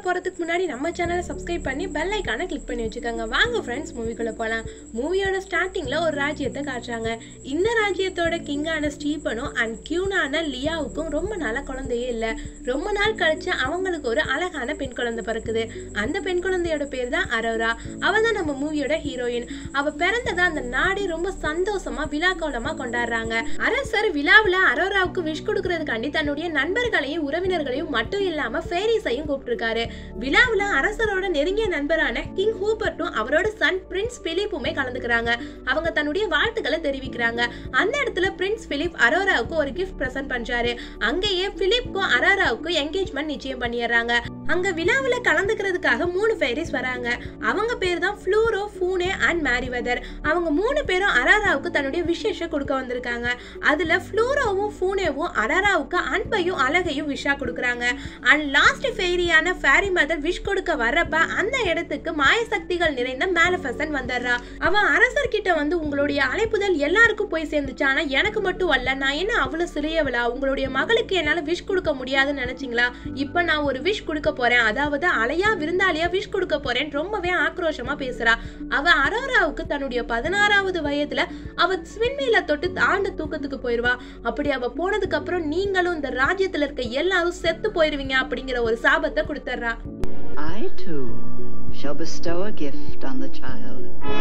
போறதுக்கு முன்னாடி நம்ம சேனலை சப்ஸ்கிரைப் பண்ணி பெல் ஐக்கானை கிளிக் பண்ணி வச்சுக்கோங்க வாங்க ஃப்ரெண்ட்ஸ் மூவிக்குள்ள போலாம் மூவியோட ஸ்டார்டிங்ல ஒரு ராஜ்யத்தை காட்டுறாங்க இந்த ராஜ்யத்தோட கிங்கான ஸ்டீபனும் அண்ட் கியூனான லியாவுக்கும் ரொம்ப நாளா குழந்தையே இல்ல ரொம்ப நாள் கழிச்சு அவங்களுக்கு ஒரு அழகான பெண் குழந்தை பிறக்குது அந்த பெண் குழந்தையோட பேர் தான் அரோரா அவ தான் நம்ம மூவியோட ஹீரோயின் அவ பிறந்ததா அந்த நாடே ரொம்ப சந்தோஷமா விழா கோலமா கொண்டாடுறாங்க அரசர் விழாவுல அரோராவுக்கு விஷ் கொடுக்கறதுக்காண்டி தன்னுடைய நண்பர்களையும் உறவினர்களையும் மட்டும் இல்லாம ஃபேரிஸையும் கூப்பிட்டிருக்காரு விழாவுல அரசரோட நெருங்கிய நண்பரான கிங் ஹூபர்ட்டும் அவரோட சன் பிரின்ஸ் பிலிப்புமே கலந்துக்கிறாங்க அவங்க தன்னுடைய வாழ்த்துக்களை தெரிவிக்கிறாங்க அந்த இடத்துல பிரின்ஸ் பிலிப் அரோராவுக்கு ஒரு கிஃப்ட் பிரசன்ட் பண்றாரு அங்கேயே பிலிப்க்கும் அரோராவுக்கும் என்கேஜ்மெண்ட் நிச்சயம் பண்ணிடுறாங்க அங்க விழாவுல கலந்துக்கிறதுக்காக மூணு ஃபேரிஸ் வராங்க அவங்க பேர் தான் ஃப்ளூரோ ஃபூனே அண்ட் மேரிவெதர் அவங்க மூணு பேரும் அராராவுக்கு தன்னுடைய விசேஷ கொடுக்க வந்திருக்காங்க அதுல ஃப்ளூரோவும் ஃபூனேவும் அராராவுக்கு அன்பையும் அழகையும் விஷா கொடுக்குறாங்க அண்ட் லாஸ்ட் ஃபேரியான ஃபேரி மதர் விஷ் கொடுக்க வர்றப்ப அந்த இடத்துக்கு மாய சக்திகள் நிறைந்த மேலஃபசன் வந்துடுறா அவன் அரசர்கிட்ட வந்து உங்களுடைய அழைப்புதல் எல்லாருக்கும் போய் சேர்ந்துச்சு ஆனா எனக்கு மட்டும் அல்ல நான் என்ன அவ்வளவு சிறியவளா உங்களுடைய மகளுக்கு என்னால விஷ் கொடுக்க முடியாதுன்னு நினைச்சீங்களா இப்ப நான் ஒரு விஷ் கொடுக்க போறேன் அதாவது அலையா விருந்தாளியா விஷ் கொடுக்க போறேன் ரொம்பவே ஆக்ரோஷமா பேசுறா அவ அரோராவுக்கு தன்னுடைய பதினாறாவது வயதுல அவ ஸ்வின்மீல தொட்டு ஆழ்ந்த தூக்கத்துக்கு போயிருவா அப்படி அவ போனதுக்கு அப்புறம் நீங்களும் இந்த ராஜ்யத்துல இருக்க எல்லாரும் செத்து போயிருவீங்க அப்படிங்கிற ஒரு சாபத்தை கொடுத்துட்றா I too shall bestow a gift on the child.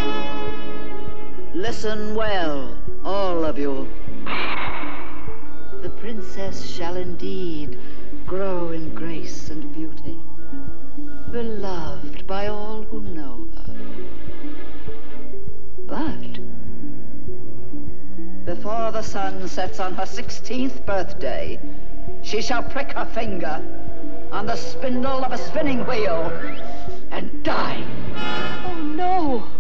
Listen well, all of you. The princess shall indeed grow in grace and beauty, beloved by all who know her. But before the sun sets on her sixteenth birthday, she shall prick her finger on the spindle of a spinning wheel and die. Oh no!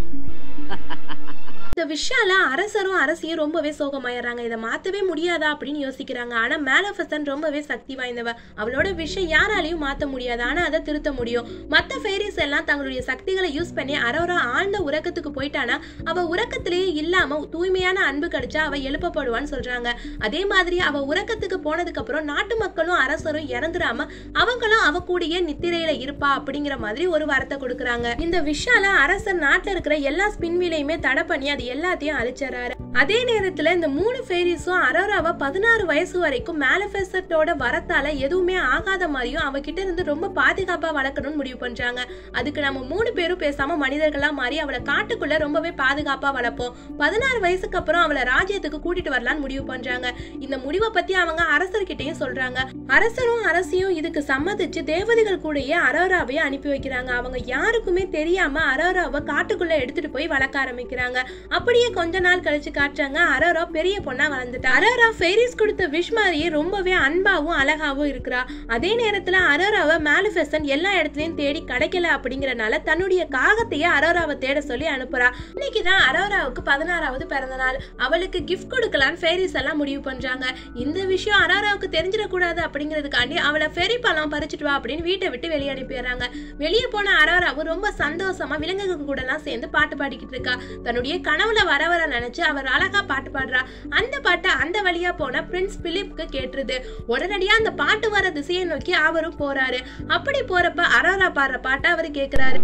இந்த விஷால அரசரும் அரசியும் ரொம்பவே சோகமாயிடுறாங்க இதை மாத்தவே முடியாதா அப்படின்னு யோசிக்கிறாங்க ஆனா மேலஃபசன் ரொம்பவே சக்தி வாய்ந்தவ அவளோட விஷயம் யாராலையும் மாத்த முடியாது ஆனா அதை திருத்த முடியும் மத்த ஃபேரிஸ் எல்லாம் தங்களுடைய சக்திகளை யூஸ் பண்ணி அரோரா ஆழ்ந்த உறக்கத்துக்கு போயிட்டானா அவ உறக்கத்திலேயே இல்லாம தூய்மையான அன்பு கிடைச்சா அவ எழுப்பப்படுவான்னு சொல்றாங்க அதே மாதிரி அவ உறக்கத்துக்கு போனதுக்கு அப்புறம் நாட்டு மக்களும் அரசரும் இறந்துடாம அவங்களும் அவ கூடிய நித்திரையில இருப்பா அப்படிங்கிற மாதிரி ஒரு வரத்தை கொடுக்குறாங்க இந்த விஷால அரசர் நாட்டுல இருக்கிற எல்லா ஸ்பின்வீலையுமே தடை பண்ணி அது எல்லாத்தையும் அழிச்சறாரு அதே நேரத்துல இந்த மூணு ஃபேரிஸும் அரோராவை பதினாறு வயசு வரைக்கும் மேலஃபெஸ்டோட வரத்தால எதுவுமே ஆகாத மாதிரியும் அவகிட்ட இருந்து ரொம்ப பாதுகாப்பா வளர்க்கணும்னு முடிவு பண்றாங்க அதுக்கு நம்ம மூணு பேரும் பேசாம மனிதர்களா மாறி அவளை காட்டுக்குள்ள ரொம்பவே பாதுகாப்பா வளர்ப்போம் பதினாறு வயசுக்கு அப்புறம் அவளை ராஜ்யத்துக்கு கூட்டிட்டு வரலாம்னு முடிவு பண்றாங்க இந்த முடிவை பத்தி அவங்க அரசர்கிட்டயும் சொல்றாங்க அரசரும் அரசியும் இதுக்கு சம்மதிச்சு தேவதைகள் கூடயே அரோராவை அனுப்பி வைக்கிறாங்க அவங்க யாருக்குமே தெரியாம அரோராவை காட்டுக்குள்ள எடுத்துட்டு போய் வளர்க்க ஆரம்பிக்கிறாங்க அப்படியே கொஞ்ச நாள் கழிச்சு காட்டுறாங்க அரோரா பெரிய பொண்ணா வளர்ந்துட்டா அரோரா ஃபெரிஸ் கொடுத்த விஷ் மாதிரியே ரொம்பவே அன்பாவும் அழகாவும் இருக்கிறா அதே நேரத்துல அரோராவை மேலிஃபெசன் எல்லா இடத்துலயும் தேடி கிடைக்கல அப்படிங்கறனால தன்னுடைய காகத்தையே அரோராவை தேட சொல்லி அனுப்புறா இன்னைக்கு தான் அரோராவுக்கு பதினாறாவது பிறந்த நாள் அவளுக்கு கிஃப்ட் கொடுக்கலான்னு ஃபேரிஸ் எல்லாம் முடிவு பண்றாங்க இந்த விஷயம் அரோராவுக்கு தெரிஞ்சிடக்கூடாது அப்படிங்கிறதுக்காண்டி அவளை ஃபெரி பழம் பறிச்சுட்டு வா அப்படின்னு வீட்டை விட்டு வெளியே அனுப்பிடுறாங்க வெளியே போன அரோராவும் ரொம்ப சந்தோஷமா விலங்குகள் கூட எல்லாம் சேர்ந்து பாட்டு பாடிக்கிட்டு இருக்கா தன்னுடைய கனவுல வர வர நினைச்சு அவர் அழகா பாட்டு பாடுறா அந்த பாட்டை அந்த வழியா போன பிரின்ஸ் பிலிப்க்கு கேட்டுருது உடனடியா அந்த பாட்டு வர திசையை நோக்கி அவரும் போறாரு அப்படி போறப்ப அரோரா பாடுற பாட்டை அவரு கேக்குறாரு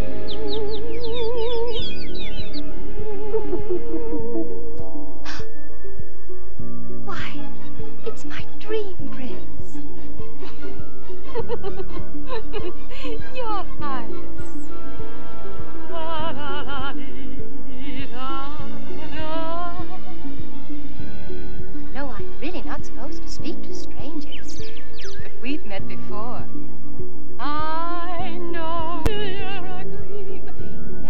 Why, it's my dream prince. Your Highness. No, I'm really not supposed to speak to strangers. But we've met before. I know you're a gleam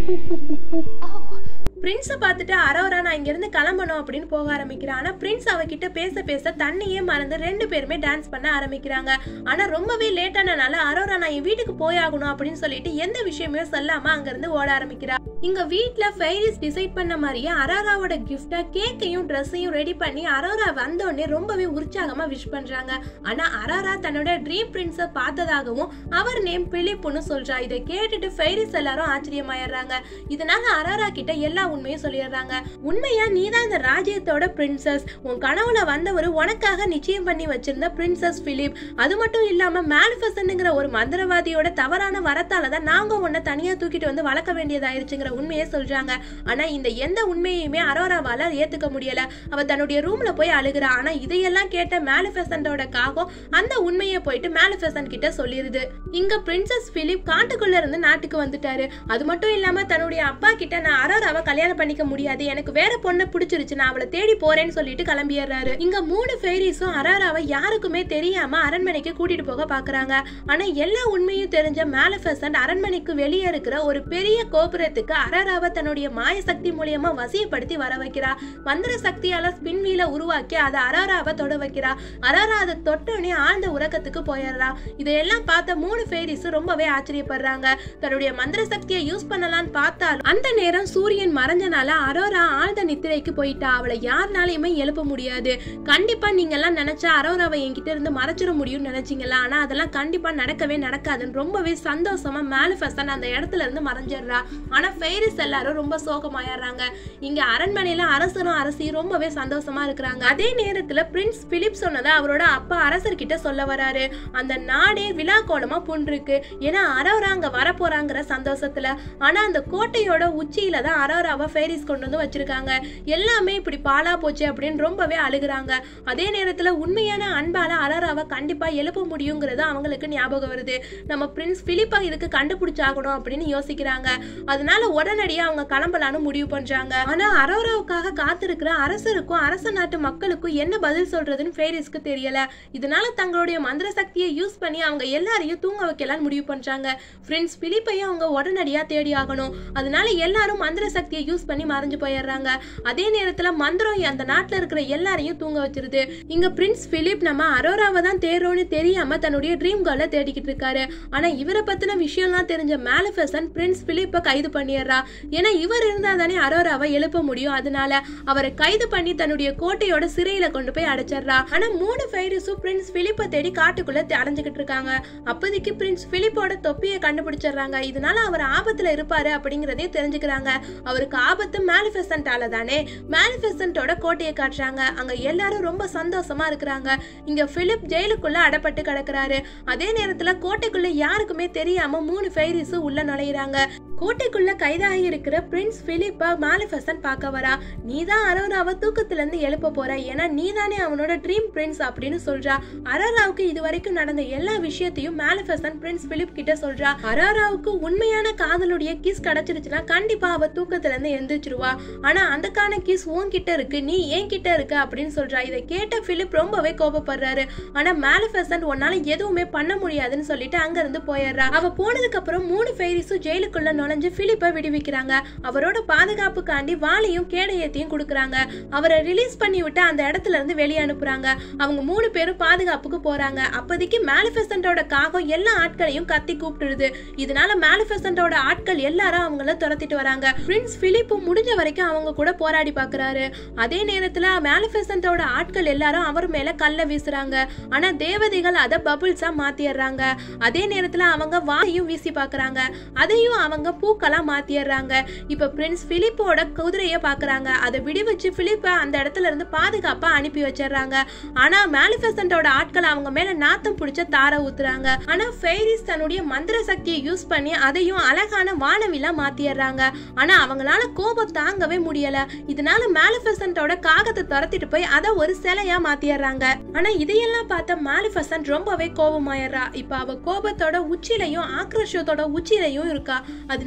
Oh, பிரின்ஸை பார்த்துட்டு அரோரா நான் இங்கிருந்து கிளம்பணும் அப்படின்னு போக ஆரம்பிக்கிறான் ஆனா பிரின்ஸ் அவகிட்ட பேச பேச தன்னையே மறந்து ரெண்டு பேருமே டான்ஸ் பண்ண ஆரம்பிக்கிறாங்க ஆனா ரொம்பவே லேட் ஆனனால அரோரா நான் என் வீட்டுக்கு போயாகணும் அப்படின்னு சொல்லிட்டு எந்த விஷயமே சொல்லாம அங்கிருந்து ஓட ஆரம்பிக்கிறா இங்க வீட்ல ஃபைரிஸ் டிசைட் பண்ண மாதிரியே அரோராவோட கிஃப்டா கேக்கையும் ட்ரெஸ்ஸையும் ரெடி பண்ணி அரோரா வந்தோடனே ரொம்பவே உற்சாகமா விஷ் பண்றாங்க ஆனா அரோரா தன்னோட ட்ரீம் பிரின்ஸ பார்த்ததாகவும் அவர் நேம் பிலிப்புன்னு சொல்றா இதை கேட்டுட்டு ஃபைரிஸ் எல்லாரும் ஆச்சரியமாயிடுறாங்க இதனால அரோரா கிட்ட எல்லா உண்மையும் சொல்லிடுறாங்க உண்மையா நீதான் இந்த ராஜ்யத்தோட பிரின்சஸ் உன் கனவுல வந்தவர் உனக்காக நிச்சயம் பண்ணி வச்சிருந்த பிரின்சஸ் பிலிப் அது மட்டும் இல்லாம மேலிஃபசன்ங்கிற ஒரு மந்திரவாதியோட தவறான வரத்தால தான் நாங்க உன்னை தனியா தூக்கிட்டு வந்து வளர்க்க வேண்டியதாயிருச்சுங்கிற உண்மையை சொல்றாங்க ஆனா இந்த எந்த உண்மையுமே அரோராவால ஏத்துக்க முடியல அவ தன்னுடைய ரூம்ல போய் அழுகுறா ஆனா இதையெல்லாம் கேட்ட மேலிஃபெசன்டோட காகம் அந்த உண்மையை போயிட்டு மேலிஃபெசன்ட் கிட்ட சொல்லிருது இங்க பிரின்சஸ் பிலிப் காட்டுக்குள்ள இருந்து நாட்டுக்கு வந்துட்டாரு அது மட்டும் இல்லாம தன்னுடைய அப்பா கிட்ட நான் அரோராவை கல்யாணம் பண்ணிக்க முடியாது எனக்கு வேற பொண்ணை பிடிச்சிருச்சு நான் அவளை தேடி போறேன்னு சொல்லிட்டு கிளம்பிடுறாரு இங்க மூணு ஃபெய்ரிஸும் அரோராவை யாருக்குமே தெரியாம அரண்மனைக்கு கூட்டிட்டு போக பாக்குறாங்க ஆனா எல்லா உண்மையும் தெரிஞ்ச மேலிஃபெசன்ட் அரண்மனைக்கு வெளியே இருக்கிற ஒரு பெரிய கோபுரத்துக்கு அரோராவை தன்னுடைய மாய சக்தி மூலியமா வசியப்படுத்தி வர வைக்கிறா மந்திர சக்தியால ஸ்பின் வீல உருவாக்கி அதை அரோராவை தொட வைக்கிறா அரோரா அதை தொட்டோடனே ஆழ்ந்த உறக்கத்துக்கு போயிடுறா இதையெல்லாம் பார்த்த மூணு ஃபேரிஸ் ரொம்பவே ஆச்சரியப்படுறாங்க தன்னுடைய மந்திர சக்தியை யூஸ் பண்ணலாம்னு பார்த்தாலும் அந்த நேரம் சூரியன் மறைஞ்சனால அரோரா ஆழ்ந்த நித்திரைக்கு போயிட்டா அவளை யாருனாலையுமே எழுப்ப முடியாது கண்டிப்பா நீங்க எல்லாம் நினைச்சா அரோராவை என்கிட்ட இருந்து மறைச்சிட முடியும்னு நினைச்சீங்களா ஆனா அதெல்லாம் கண்டிப்பா நடக்கவே நடக்காதுன்னு ரொம்பவே சந்தோஷமா மேலிஃபெஸ்டன் அந்த இடத்துல இருந்து மறைஞ்சிடுறா ஆனா ஃபெய்ரிஸ் எல்லாரும் ரொம்ப சோகமாயிடுறாங்க இங்க அரண்மனையில அரசரும் அரசியும் ரொம்பவே சந்தோஷமா இருக்கிறாங்க அதே நேரத்துல பிரின்ஸ் பிலிப் சொன்னதை அவரோட அப்பா அரசர்கிட்ட சொல்ல வராரு அந்த நாடே விழா கோலமா புன்றிருக்கு ஏன்னா அரோரா அங்க வரப்போறாங்கிற சந்தோஷத்துல ஆனா அந்த கோட்டையோட உச்சியில தான் அரோராவை ஃபேரிஸ் கொண்டு வந்து வச்சிருக்காங்க எல்லாமே இப்படி பாலா போச்சு அப்படின்னு ரொம்பவே அழுகுறாங்க அதே நேரத்துல உண்மையான அன்பால அரோராவை கண்டிப்பா எழுப்ப முடியுங்கிறது அவங்களுக்கு ஞாபகம் வருது நம்ம பிரின்ஸ் பிலிப்பா இதுக்கு கண்டுபிடிச்சாகணும் அப்படின்னு யோசிக்கிறாங்க அதனால உடனடியா அவங்க கிளம்பலான்னு முடிவு பண்றாங்க ஆனா அரோராவுக்காக காத்திருக்கிற அரசருக்கும் அரச நாட்டு மக்களுக்கும் என்ன பதில் சொல்றதுன்னு ஃபேரிஸ்க்கு தெரியல இதனால தங்களுடைய மந்திர சக்தியை யூஸ் பண்ணி அவங்க எல்லாரையும் தூங்க வைக்கலாம்னு முடிவு பண்றாங்க ஃப்ரெண்ட்ஸ் பிலிப்பையும் அவங்க உடனடியா தேடி ஆகணும் அதனால எல்லாரும் மந்திர சக்தியை யூஸ் பண்ணி மறைஞ்சு போயிடுறாங்க அதே நேரத்துல மந்திரம் அந்த நாட்டுல இருக்கிற எல்லாரையும் தூங்க வச்சிருது இங்க பிரின்ஸ் பிலிப் நம்ம அரோராவை தான் தேடுறோம்னு தெரியாம தன்னுடைய ட்ரீம் கேர்ல தேடிக்கிட்டு இருக்காரு ஆனா இவரை பத்தின விஷயம்லாம் தெரிஞ்ச மேலிஃபெசன் பிரின்ஸ் பிலிப்பை கைது பண்ணிடுறா ஏன்னா இவர் இருந்தா தானே அரோராவை எழுப்ப முடியும் அதனால அவரை கைது பண்ணி தன்னுடைய கோட்டையோட சிறையில கொண்டு போய் அடைச்சிடுறா ஆனா மூணு ஃபைரிஸும் பிரின்ஸ் பிலிப்பை தேடி காட்டுக்குள்ள தே- அடைஞ்சுக்கிட்டு இருக்காங்க அப்போதைக்கு பிரின்ஸ் பிலிப்போட தொப்பியை கண்டுபிடிச்சிடுறாங்க இதனால அவர் ஆபத்துல இருப்பாரு அப்படிங்கறதே தெரிஞ்சுக்கிறாங்க அவருக்கு ஆபத்து மேலிஃபெசன்டால தானே மேலிஃபெசன்ட்டோட கோட்டையை காட்டுறாங்க அங்க எல்லாரும் ரொம்ப சந்தோஷமா இருக்கிறாங்க இங்க பிலிப் ஜெயிலுக்குள்ள அடப்பட்டு கிடக்குறாரு அதே நேரத்துல கோட்டைக்குள்ள யாருக்குமே தெரியாம மூணு ஃபைரிஸ் உள்ள நுழையிறாங்க கோட்டைக்குள்ள கைதாகி இருக்கிற பிரின்ஸ் பிலிப்ப மேலிஃபெசன்ட் பார்க்க வரா நீதான் அரோராவை தூக்கத்துல இருந்து எழுப்ப போற ஏன்னா நீதானே அவனோட ட்ரீம் பிரின்ஸ் அப்படின்னு சொல்றா அரோராவுக்கு இது வரைக்கும் நடந்த எல்லா விஷயத்தையும் மேலிஃபெசன்ட் பிரின்ஸ் பிலிப் கிட்ட சொல்றா அரோராவுக்கு உண்மையான காதலுடைய கிஸ் கிடைச்சிருச்சுன்னா கண்டிப்பா அவ தூக்கத்துல இருந்து எந்திரிச்சிருவா ஆனா அதுக்கான கிஸ் உன்கிட்ட இருக்கு நீ ஏன் கிட்ட இருக்கு அப்படின்னு சொல்றா இதை கேட்ட பிலிப் ரொம்பவே கோபப்படுறாரு ஆனா மேலிஃபெசன்ட் உன்னால எதுவுமே பண்ண முடியாதுன்னு சொல்லிட்டு அங்க இருந்து போயிடுறா அவ போனதுக்கு அப்புறம் மூணு ஃபெய்ரிஸும் ஜெயிலுக்குள்ள நுழைஞ்சு பிலிப்பை விடுவிக்கிறாங்க அவரோட பாதுகாப்புக்காண்டி வாளையும் கேடயத்தையும் கொடுக்குறாங்க அவரை ரிலீஸ் பண்ணி விட்டு அந்த இடத்துல இருந்து வெளியே அனுப்புறாங்க அவங்க மூணு பேரும் பாதுகாப்புக்கு போறாங்க அப்போதைக்கு மேலிஃபெசன்டோட காகம் எல்லா ஆட்களையும் கத்தி கூப்பிட்டுருது இதனால மேலிஃபெசன்டோட ஆட்கள் எல்லாரும் அவங்கள துரத்திட்டு வராங்க பிரின்ஸ் பிலிப்பும் முடிஞ்ச வரைக்கும் அவங்க கூட போராடி பார்க்கறாரு அதே நேரத்துல மேலிஃபெசன்டோட ஆட்கள் எல்லாரும் அவர் மேல கல்ல வீசுறாங்க ஆனா தேவதைகள் அதை பபுள்ஸா மாத்திடுறாங்க அதே நேரத்துல அவங்க வாயையும் வீசி பார்க்கறாங்க அதையும் அவங்க பூக்களா மாத்திடுறாங்க இப்ப பிரின்ஸ் பிலிப்போட குதிரைய பாக்குறாங்க அதை விடுவிச்சு பிலிப்ப அந்த இடத்துல இருந்து பாதுகாப்பா அனுப்பி வச்சிடுறாங்க ஆனா மேலிஃபெசன்டோட ஆட்கள் அவங்க மேல நாத்தம் பிடிச்ச தார ஊத்துறாங்க ஆனா ஃபெய்ரிஸ் தன்னுடைய மந்திர சக்தியை யூஸ் பண்ணி அதையும் அழகான வானவிலா மாத்திடுறாங்க ஆனா அவங்களால கோபம் தாங்கவே முடியல இதனால மேலிஃபெசன்டோட காகத்தை துரத்திட்டு போய் அதை ஒரு சிலையா மாத்திடுறாங்க ஆனா இதையெல்லாம் பார்த்த மேலிஃபெசன்ட் ரொம்பவே கோபமாயிடுறா இப்ப அவ கோபத்தோட உச்சிலையும் ஆக்ரோஷத்தோட உச்சிலையும் இருக்கா அதனால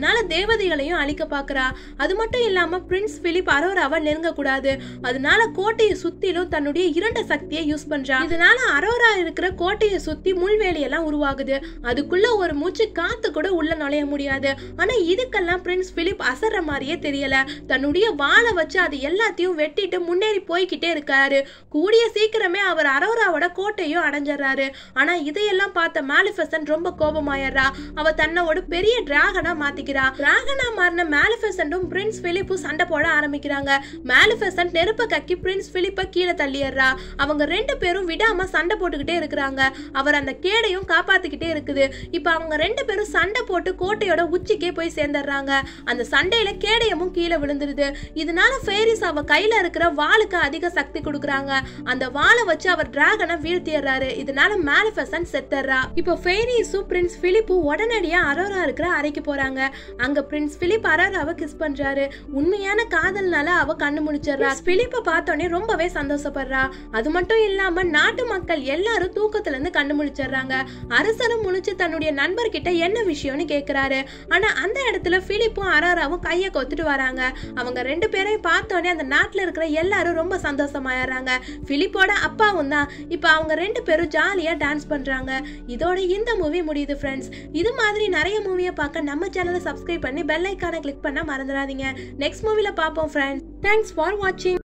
அதனால தேவதைகளையும் அழிக்க பாக்குறா அது மட்டும் இல்லாம பிரின்ஸ் பிலிப் அரோராவை நெருங்க கூடாது அதனால கோட்டையை சுத்திலும் தன்னுடைய இரண்ட சக்தியை யூஸ் பண்றா இதனால அரோரா இருக்கிற கோட்டையை சுத்தி முள்வேலியெல்லாம் உருவாகுது அதுக்குள்ள ஒரு மூச்சு காத்து கூட உள்ள நுழைய முடியாது ஆனா இதுக்கெல்லாம் பிரின்ஸ் பிலிப் அசர்ற மாதிரியே தெரியல தன்னுடைய வாளை வச்சு அது எல்லாத்தையும் வெட்டிட்டு முன்னேறி போய்கிட்டே இருக்காரு கூடிய சீக்கிரமே அவர் அரோராவோட கோட்டையும் அடைஞ்சிடுறாரு ஆனா இதையெல்லாம் பார்த்த மேலிஃபெசன்ட் ரொம்ப கோபமாயிடுறா அவ தன்னை ஒரு பெரிய டிராகனா மாத்திக்கிறா டிராகனா மாறின மேலிஃபெசன்ட்டும் பிரின்ஸ் பிலிப்பும் சண்டை போட ஆரம்பிக்கிறாங்க மேலிஃபெசன்ட் நெருப்ப கக்கி பிரின்ஸ் பிலிப்ப கீழே தள்ளிடுறா அவங்க ரெண்டு பேரும் விடாம சண்டை போட்டுக்கிட்டே இருக்கிறாங்க அவர் அந்த கேடையும் காப்பாத்திக்கிட்டே இருக்குது இப்ப அவங்க ரெண்டு பேரும் சண்டை போட்டு கோட்டையோட உச்சிக்கே போய் சேர்ந்துடுறாங்க அந்த சண்டையில கேடயமும் கீழே விழுந்துருது இதனால ஃபேரிஸ் அவ கையில இருக்கிற வாளுக்கு அதிக சக்தி கொடுக்குறாங்க அந்த வாளை வச்சு அவர் டிராகனை வீழ்த்திடுறாரு இதனால மேலிஃபெசன்ட் செத்துறா இப்போ ஃபேரிஸும் பிரின்ஸ் பிலிப்பும் உடனடியா அரோரா இருக்கிற அறைக்கு போறாங்க அங்க பிரின்ஸ் பிலிப் அரோராவை கிஸ் பண்றாரு உண்மையான காதல்னால அவ கண்ணு முடிச்சிடுறா பிலிப்பை பார்த்தோன்னே ரொம்பவே சந்தோஷப்படுறா அது மட்டும் இல்லாம நாட்டு மக்கள் எல்லாரும் தூக்கத்துல இருந்து கண்ணு முழிச்சிடுறாங்க அரசரும் முழிச்சு தன்னுடைய நண்பர்கிட்ட என்ன விஷயம்னு கேக்குறாரு ஆனா அந்த இடத்துல பிலிப்பும் அரோராவும் கைய கொத்துட்டு வராங்க அவங்க ரெண்டு பேரையும் பார்த்தோன்னே அந்த நாட்டுல இருக்கிற எல்லாரும் ரொம்ப சந்தோஷமாயிடுறாங்க பிலிப்போட அப்பாவும் தான் இப்ப அவங்க ரெண்டு பேரும் ஜாலியா டான்ஸ் பண்றாங்க இதோட இந்த மூவி முடியுது ஃப்ரெண்ட்ஸ் இது மாதிரி நிறைய மூவியை பார்க்க நம்ம சேனலை சப்ஸ்கிரைப் பண்ணி பெல் ஐக்கானை கிளிக் பண்ண மறந்துடாதீங்க நெக்ஸ்ட் மூவில பார்ப்போம் ஃப்ரெண்ட்ஸ் தேங்க்ஸ் ஃபார் வாட்சிங்